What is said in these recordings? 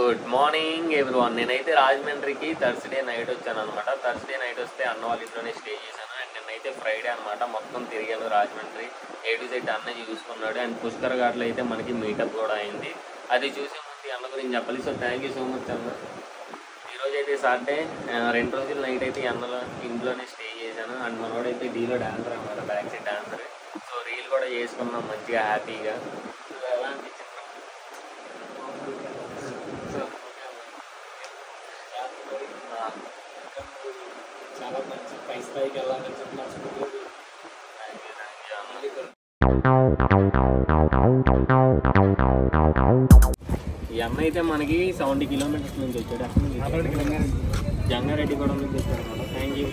Good morning everyone నేనైతే రాజమండ్రికి Thursday night వచ్చాను అనమాట థర్స్డే నైట్ వస్తే అన్న వాళ్ళ ఇంట్లోనే స్టే చేశాను అండ్ నేనైతే ఫ్రైడే అనమాట మొత్తం తిరిగాను రాజమండ్రి ఏ టు జెడ్ అన్న చూసుకున్నాడు అండ్ పుష్కర్ ఘాట్లో అయితే మనకి మీటప్ కూడా అయింది అది చూసే ముందు ఈ అన్న గురించి చెప్పాలి so thank you so much అన్న ఈరోజు అయితే సాటర్డే రెండు రోజులు నైట్ అయితే ఈ అన్నలో ఇంట్లోనే స్టే చేశాను అండ్ మనోడైతే డీలో డాన్సర్ అనమాట back side dancer so reel కూడా చేసుకున్నాం మంచిగా హ్యాపీగా సో ఎలా అనిపించింది సో చాలా మంచి పై స్థాయికి వెళ్ళాలని చెప్పి మనస్ఫూర్తిగా థ్యాంక్ యూ థ్యాంక్ యూ అన్న ఈ అన్న అయితే మనకి సెవెంటీ కిలోమీటర్స్ నుంచి వచ్చాడు అక్కడ నుంచి జంగారెడ్డి కూడా నుంచి వచ్చాడు అనమాట థ్యాంక్ యూ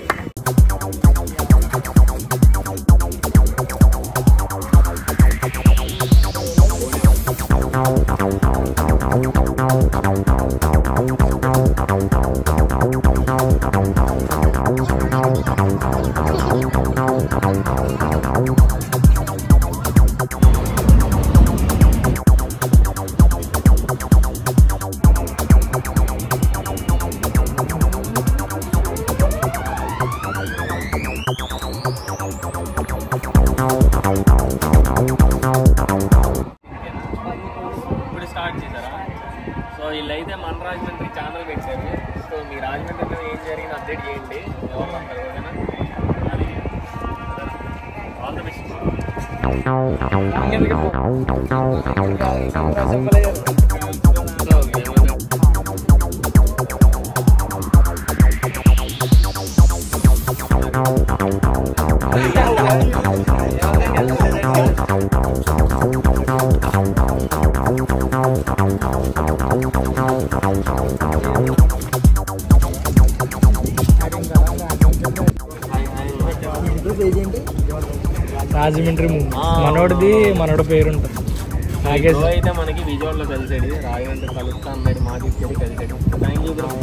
ఇప్పుడు స్టార్ట్ చేశారా సో వీళ్ళైతే మన రాజమండ్రి ఛానల్ పెట్టారు సో మీ రాజమండ్రిలో ఏం జరిగింది అప్డేట్ చేయండి ఎవరు వస్తారు ఓకేనా అది ఆల్ ద బెస్ట్ సో ఏమన్నా రాజమండ్రి మూవీ ఆ. మనోడిది మనోడి పేరు ఉంటుంది నాగేష్ బ్రో అయితే మనకి విజయవాడలో కలిసాడు రాజమండ్రి కలుస్తా అన్నాడు మా తీసుకెళ్ళి కలిసాడు థ్యాంక్ యూ బ్రో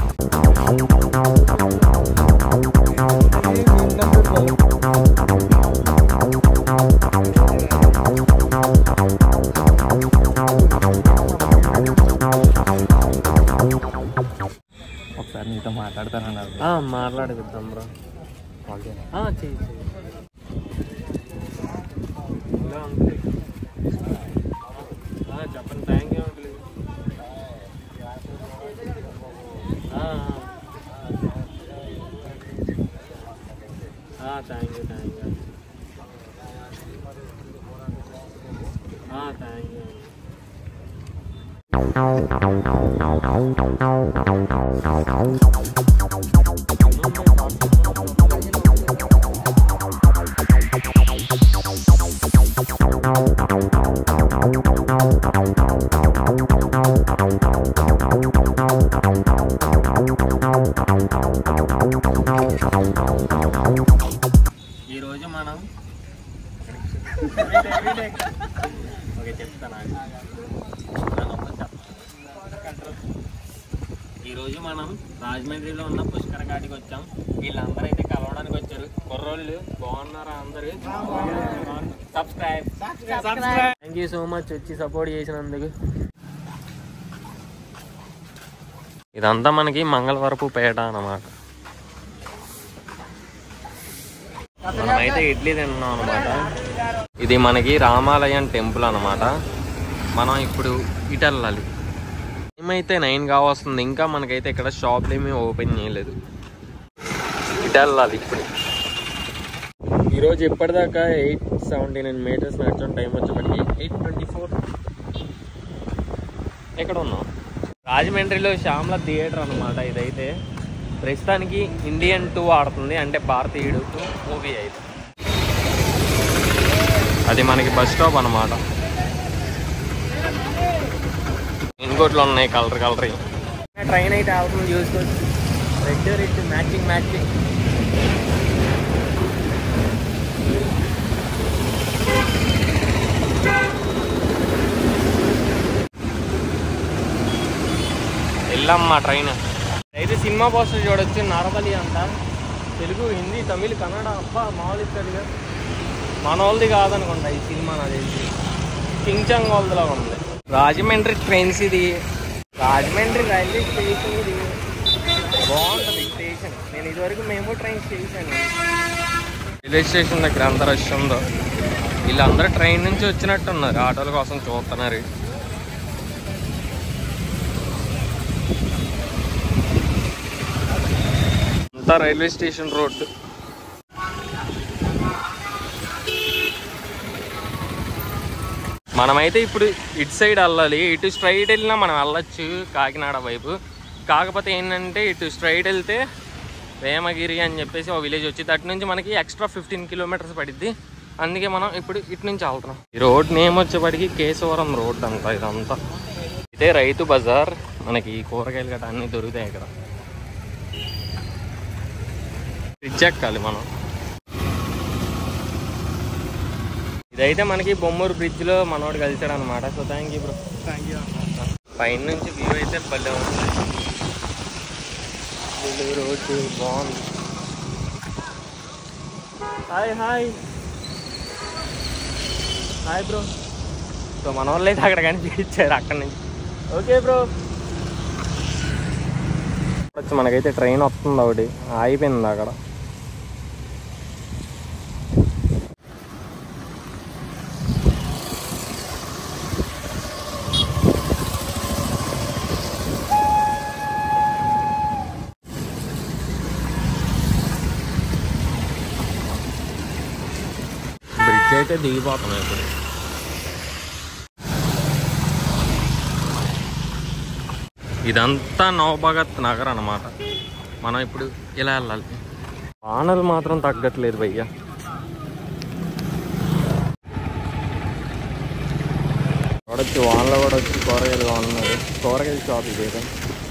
ఒకసారి నీతో మాట్లాడతానన్నారు మాట్లాడుకుందాం బ్రో చెయ్యి చెయ్యి హలో అంకుల్ ఆ, చెప్పండి thank you uncle thank you thank you thank you ఈరోజు మనం ఓకే చెప్తాను ఈరోజు మనం రాజమండ్రిలో ఉన్న పుష్కర ఘాటికి వచ్చాం వీళ్ళందరూ అయితే కలవడానికి వచ్చారు కుర్రోళ్ళు బాగున్నారా అందరూ subscribe thank you so much వచ్చి సపోర్ట్ చేసినందుకు ఇదంతా మనకి మంగళవరపు పేట అన్నమాట మనమైతే ఇడ్లీ తిన్నాం అనమాట ఇది మనకి రామాలయం టెంపుల్ అన్నమాట మనం ఇప్పుడు ఇటు వెళ్ళాలి టైం అయితే నైన్ కావస్తుంది ఇంకా మనకైతే ఇక్కడ షాప్లు ఏమీ ఓపెన్ చేయలేదు ఇటు వెళ్ళాలి ఇప్పుడు ఈరోజు ఇప్పటిదాకా ఎయిట్ సెవెంటీ నైన్ మీటర్స్ నడిచిన టైం వచ్చేప్పటికి ఎయిట్ ట్వంటీ ఫోర్ ఎక్కడ ఉన్నాం రాజమండ్రిలో శ్యామ్ల థియేటర్ అన్నమాట ఇదైతే ప్రస్తుతానికి ఇండియన్ టూ ఆడుతుంది అంటే భారతీయుడు మూవీ అయితే అది మనకి బస్ స్టాప్ అన్నమాట ఇంకోట్లు ఉన్నాయి కలర్ కలర్ ట్రైన్ అయితే వెళ్తుంది చూసుకోవచ్చు రెడ్ రెడ్ మ్యాచింగ్ మ్యాచింగ్ వెళ్ళాం మా ట్రైన్ అయితే సినిమా పోస్టర్ చూడొచ్చు నారబలి అంట తెలుగు హిందీ తమిళ్ కన్నడ అబ్బా మామూలు ఇస్తాడుగా మన వాళ్ళది కాదనుకుంటా ఈ సినిమా నాకు తెలిసి కింగ్ చంగ్ వాళ్ళదిలా ఉంది రాజమండ్రి ట్రైన్స్ ఇది రాజమండ్రి రైల్వే స్టేషన్ ఇది బాగుంటుంది స్టేషన్ నేను ఇదివరకు మేము ట్రైన్ చేశాను రైల్వే స్టేషన్ దగ్గర అంత రష్ ఉందో వీళ్ళందరూ ట్రైన్ నుంచి వచ్చినట్టు ఉన్నారు ఆటోల కోసం చూస్తున్నారు అంతా రైల్వే స్టేషన్ రోడ్డు మనమైతే ఇప్పుడు ఇటు సైడ్ వెళ్ళాలి ఇటు స్ట్రైట్ వెళ్ళినా మనం వెళ్ళొచ్చు కాకినాడ వైపు కాకపోతే ఏంటంటే ఇటు స్ట్రైట్ వెళ్తే వేమగిరి అని చెప్పేసి ఒక విలేజ్ వచ్చింది అటు నుంచి మనకి ఎక్స్ట్రా ఫిఫ్టీన్ కిలోమీటర్స్ పడిద్ది అందుకే మనం ఇప్పుడు ఇటు నుంచి వెళ్తున్నాం ఈ రోడ్ నేమ్ వచ్చేప్పటికి కేశవరం రోడ్ అంతా ఇదంతా ఇదే రైతు బజార్ మనకి కూరగాయలు గట్రా అన్నీ దొరుకుతాయి ఇక్కడ బ్రిడ్జ్ ఎక్కాలి మనం ఇదైతే మనకి బొమ్మూరు బ్రిడ్జ్ లో మనోడు కలిసాడు అనమాట so thank you bro thank you పైన నుంచి వ్యూ అయితే భలే ఉంది ఇల్లు రోడ్డు బాగుంది hi hi hi bro so మన వాళ్ళు అయితే అక్కడ కనిపించారు అక్కడ నుంచి ఓకే బ్రో వచ్చి మనకైతే ట్రైన్ వస్తుంది ఒకటి ఆగిపోయింది అక్కడ బ్రిడ్జ్ అయితే దిగిపోతున్నాయి ఇప్పుడు ఇదంతా నవభగత్ నగర్ అన్నమాట మనం ఇప్పుడు ఇలా వెళ్ళాలి వానలు మాత్రం తగ్గట్లేదు భయ్య చూడొచ్చు వానలో కూడా వచ్చి కూరగాయలు బాగున్నారు కూరగాయల షాప్ ఇదేదో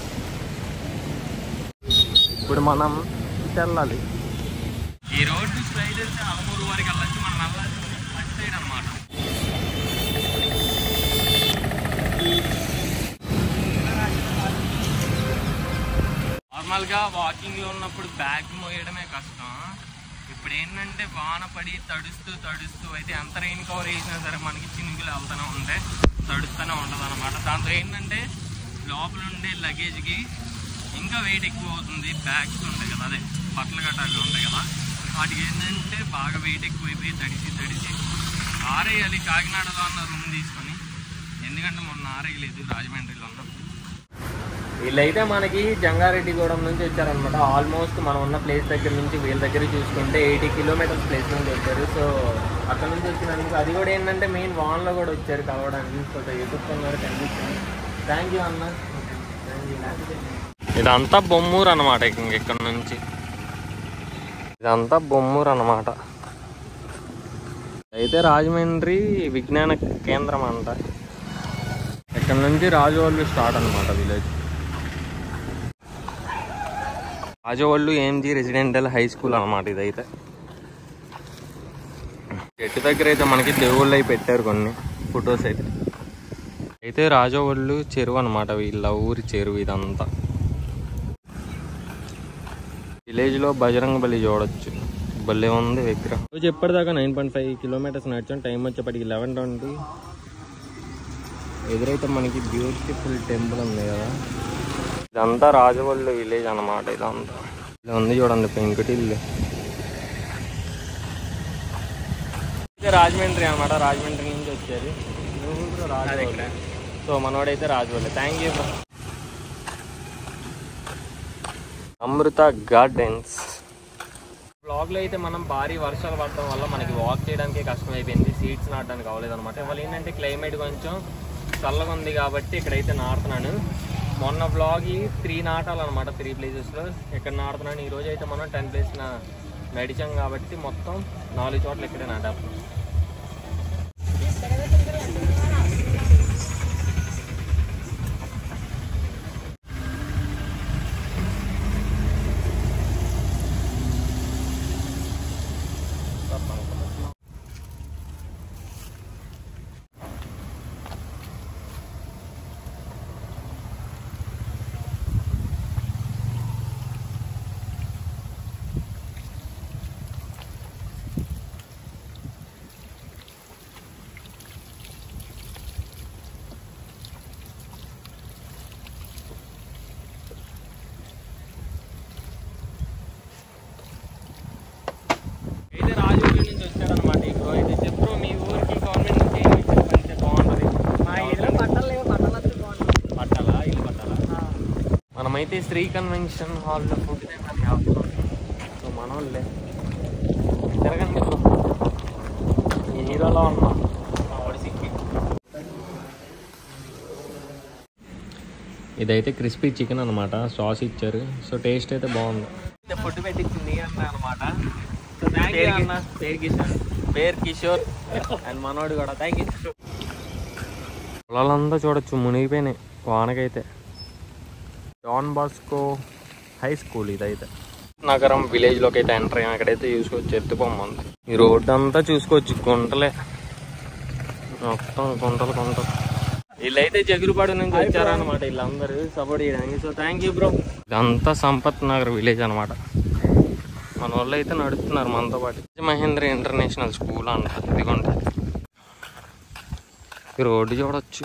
ఇప్పుడు మనం ఇటు వెళ్ళాలి ఈ రోడ్డు స్ట్రైట్ వెళ్తే అలమూరు వరకు వెళ్ళచ్చు మనం వెళ్ళాలి అటు సైడ్ అన్నమాట నార్మల్గా వాకింగ్లో ఉన్నప్పుడు బ్యాగ్ మోయడమే కష్టం ఇప్పుడు ఏంటంటే వాన పడి తడుస్తూ తడుస్తూ అయితే ఎంత రెయిన్ కవర్ వేసినా సరే మనకి చినుకులు వెళ్తూనే ఉంటాయి తడుస్తూనే ఉంటుంది అనమాట దాంతో ఏంటంటే లోపల ఉండే లగేజ్కి ఇంకా వెయిట్ ఎక్కువ అవుతుంది బ్యాగ్స్ ఉంటాయి కదా అదే బట్టలు గట్టాలు ఉంటాయి కదా వాటికి ఏంటంటే బాగా వెయిట్ ఎక్కువైపోయి తడిసి తడిసి ఆరేయాలి కాకినాడలో ఉన్న రూమ్ తీసుకొని ఎందుకంటే మొన్న ఆరేయలేదు రాజమండ్రిలో ఉన్నాం వీళ్ళైతే మనకి జంగారెడ్డిగూడెం నుంచి వచ్చారనమాట ఆల్మోస్ట్ మనం ఉన్న ప్లేస్ దగ్గర నుంచి వీళ్ళ దగ్గర చూసుకుంటే ఎయిటీ కిలోమీటర్స్ ప్లేస్ నుంచి వచ్చారు సో అక్కడ నుంచి వచ్చినందుకు అది కూడా ఏంటంటే మెయిన్ వాన్లో కూడా వచ్చారు కలవడానికి సో ఎదుర్కొన్నారు కనిపిస్తుంది థ్యాంక్ యూ అన్న ఇదంతా బొమ్మూరు అనమాట ఇక్కడ నుంచి ఇదంతా బొమ్మూరు అనమాట అయితే రాజమండ్రి విజ్ఞాన కేంద్రం అంట ఇక్కడ నుంచి రాజోళ్ళు స్టార్ట్ అనమాట విలేజ్ రాజోళ్ళు ఏంజీ రెసిడెంటల్ హై స్కూల్ అనమాట ఇదైతే చెట్టు దగ్గర అయితే మనకి దేవుళ్ళు అయి పెట్టారు కొన్ని ఫొటోస్ అయితే అయితే రాజోళ్ళు చెరువు అనమాట వీళ్ళ ఊరి చెరువు ఇదంతా విలేజ్ లో బజరంగ బలి చూడొచ్చు భలే ఉంది విగ్రహం రోజు ఎప్పటిదాకా నైన్ పాయింట్ ఫైవ్ కిలోమీటర్స్ నడిచాం టైం వచ్చేప్పటికి లెవెన్ ట్వంటీ ఎదురైతే మనకి బ్యూటిఫుల్ టెంపుల్ ఉంది కదా ఇదంతా రాజవల్లి విలేజ్ అన్నమాట ఇదంతా ఇలా ఉంది చూడండి పెంకుటిల్లు ఇది రాజమండ్రి అన్నమాట రాజమండ్రి నుంచి వచ్చేది నువ్వు కూడా రాజవల్లి సో మనోడైతే Rajavalli thank you Amrutha gardens బ్లాగ్లో అయితే మనం భారీ వర్షాలు పడడం వల్ల మనకి వాక్ చేయడానికి కష్టం అయిపోయింది సీట్స్ నాటడానికి అవ్వలేదు అనమాట ఇవాళ ఏంటంటే క్లైమేట్ కొంచెం చల్లగా ఉంది కాబట్టి ఇక్కడైతే నాటుతున్నాను మొన్న బ్లాగ్ త్రీ నాటాలన్నమాట త్రీ ప్లేసెస్లో ఇక్కడ నాటుతున్నాను ఈ రోజు అయితే మనం టెన్ ప్లేస్ నడిచాం కాబట్టి మొత్తం నాలుగు చోట్ల ఇక్కడే నాటాం రైలు పట్టాలా మనమైతే శ్రీ కన్వెన్షన్ హాల్లో ఫుడ్ తినడానికి ఆపుతున్నాం సో మన వాళ్ళే తిరగండి bro. ఈ హీరోలో ఉన్నాం మా వాడి సిక్కి ఇదైతే క్రిస్పీ చికెన్ అనమాట సాస్ ఇచ్చారు సో టేస్ట్ అయితే బాగుంది ఫుడ్ పెట్టించింది అన్న అనమాట పేరు అన్న పేరు కిషోర్ పేరు కిషోర్ అండ్ మనోడు కూడా థ్యాంక్ యూ పొలాలంతా చూడొచ్చు మునిగిపోయినాయి వానకైతే డాన్ బాస్కో హై స్కూల్ ఇదైతే నగరం విలేజ్లోకి అయితే ఎంటర్ అయ్యాం అక్కడైతే చూసుకోవచ్చు ఎత్తుపోమ్మంది ఈ రోడ్డు అంతా చూసుకోవచ్చు గుంటలే మొత్తం గుంటలు గుంటలు వీళ్ళైతే జగురుపాడు నుంచి వచ్చారనమాట వీళ్ళందరూ సపోర్ట్ చేయడానికి సో థ్యాంక్ యూ బ్రో ఇదంతా సంపత్ నగర్ విలేజ్ అనమాట మన వాళ్ళు అయితే నడుస్తున్నారు మనతో పాటు మహేంద్ర ఇంటర్నేషనల్ స్కూల్ అంట ఇదిగోండి ఈ రోడ్డు చూడొచ్చు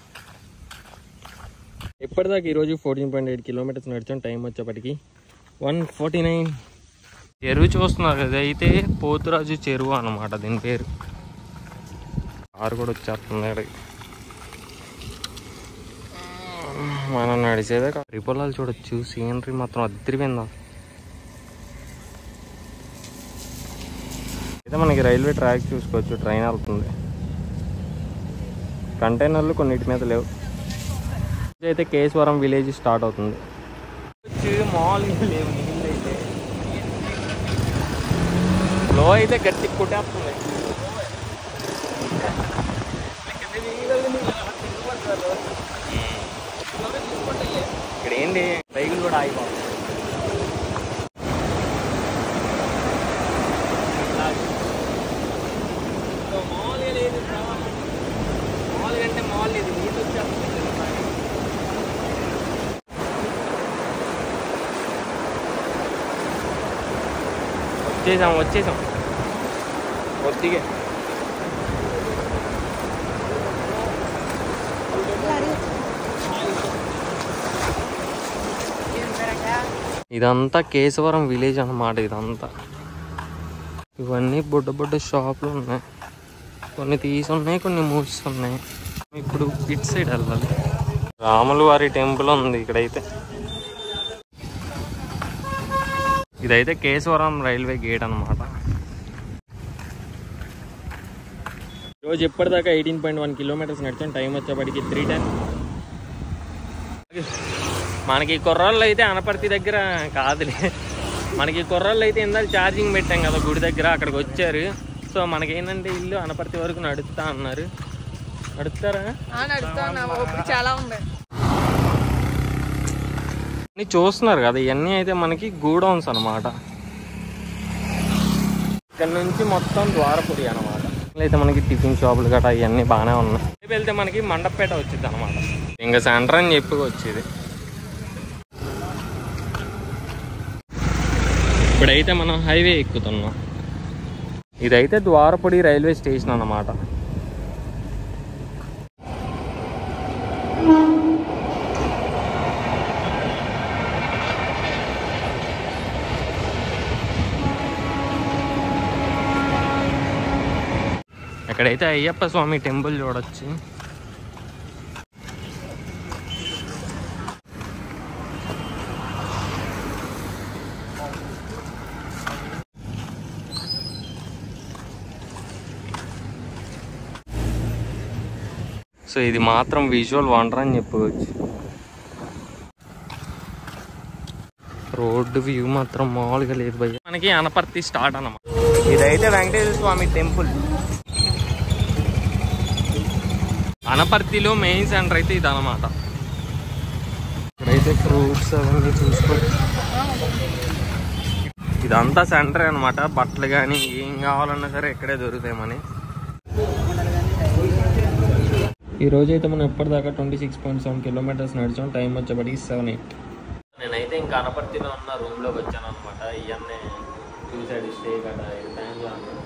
ఎప్పటిదాకా ఈరోజు ఫోర్టీన్ పాయింట్ ఎయిట్ కిలోమీటర్స్ నడిచాం టైం వచ్చేప్పటికి వన్ ఫార్టీ నైన్ చెరువు చూస్తున్నారు కదా అయితే పోతురాజు చెరువు అన్నమాట దీని పేరు కారు కూడా వచ్చేస్తుంది ఇక్కడికి మనం నడిచేదే రిపోలాలు చూడొచ్చు సీనరీ మాత్రం అద్దరిపోయిందా అయితే మనకి రైల్వే ట్రాక్ చూసుకోవచ్చు ట్రైన్ వెళ్తుంది కంటైనర్లు కొన్నిటి మీద లేవు అయితే కేశవరం విలేజ్ స్టార్ట్ అవుతుంది మామూలుగా లేవు నీళ్ళు అయితే లో అయితే గట్టి కొట్టేస్తుంది ఇక్కడ ఏంటి బైకులు కూడా ఆగిపోతుంది మామూలుగా లేదు ప్రవాహం మామూలుగా అంటే మామూలు లేదు నీళ్ళు వచ్చేస్తుంది వచ్చేసాం వచ్చేసాం కొద్దిగా ఇదంతా కేశవరం విలేజ్ అన్నమాట ఇదంతా ఇవన్నీ బుడ్డ బుడ్డ షాపులు ఉన్నాయి కొన్ని తీసి ఉన్నాయి కొన్ని మూసి ఉన్నాయి ఇప్పుడు ఇట్ సైడ్ వెళ్ళాలి రాములు వారి టెంపుల్ ఉంది ఇక్కడైతే ఇదైతే కేశవరం రైల్వే గేట్ అన్నమాట రోజు ఎప్పటిదాకా ఎయిటీన్ పాయింట్ వన్ కిలోమీటర్స్ నడిచాం టైం వచ్చేప్పటికి త్రీ టెన్ మనకి కుర్రాళ్ళు అయితే అనపర్తి దగ్గర కాదులే మనకి కుర్రాళ్ళు అయితే ఇందాక ఛార్జింగ్ పెట్టాం కదా గుడి దగ్గర అక్కడికి వచ్చారు సో మనకేంటంటే ఇల్లు అనపర్తి వరకు నడుస్తా అన్నారు నడుస్తారా నడుస్తాను ఓపిక చాలా ఉంది అన్ని చూస్తున్నారు కదా ఇవన్నీ అయితే మనకి గూడౌన్స్ అనమాట ఇక్కడ నుంచి మొత్తం ద్వారపురి అనమాట అయితే మనకి టిఫిన్ షాపులు గట్రా ఇవన్నీ బాగానే ఉన్నాయి రేపు వెళ్తే మనకి మండపేట వచ్చింది అనమాట ఇంకా సెంటర్ అని చెప్పి వచ్చేది ఇప్పుడైతే మనం హైవే ఎక్కుతున్నాం ఇదైతే ద్వారపుడి రైల్వే స్టేషన్ అన్నమాట అక్కడైతే అయ్యప్ప స్వామి టెంపుల్ చూడొచ్చు సో ఇది మాత్రం విజువల్ వండర్ అని చెప్పుకోవచ్చు రోడ్డు వ్యూ మాత్రం మామూలుగా లేదు భయ్య మనకి అనపర్తి స్టార్ట్ అన్నమాట ఇదైతే వెంకటేశ్వర స్వామి టెంపుల్ అనపర్తిలో మెయిన్ సెంటర్ అయితే ఇది అనమాట ఇక్కడైతే ఫ్రూట్స్ అవన్నీ చూసుకోవచ్చు ఇదంతా సెంటర్ అనమాట బట్టలు కానీ ఏం కావాలన్నా సరే ఇక్కడే దొరుకుతాయమని ఈ రోజు అయితే మనం ఎప్పటిదాకా twenty six point seven kilometres నడిచాం టైం వచ్చేప్పటికి సెవెన్ ఎయిట్ నేనైతే ఇంకా అనపర్తిలో ఉన్న రూమ్లోకి వచ్చాను అనమాట ఇవన్నీ చూసాడు స్టే గట్రా టైంలో